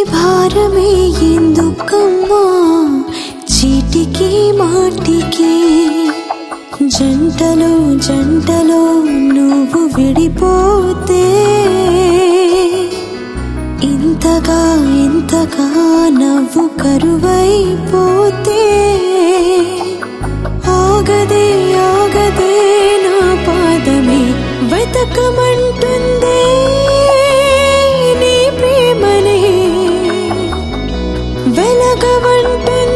భారమే ఎందుకమ్మా చీటికి మాటికి జంటలో జంటలో నువ్వు విడిపోతే ఇంతగా ఇంతగా నవ్వు కరువైపోతే ఆగదే ఆగదే నా పాదమే వెతకమంటుందే నీ ప్రేమనే వెలగవంటుంది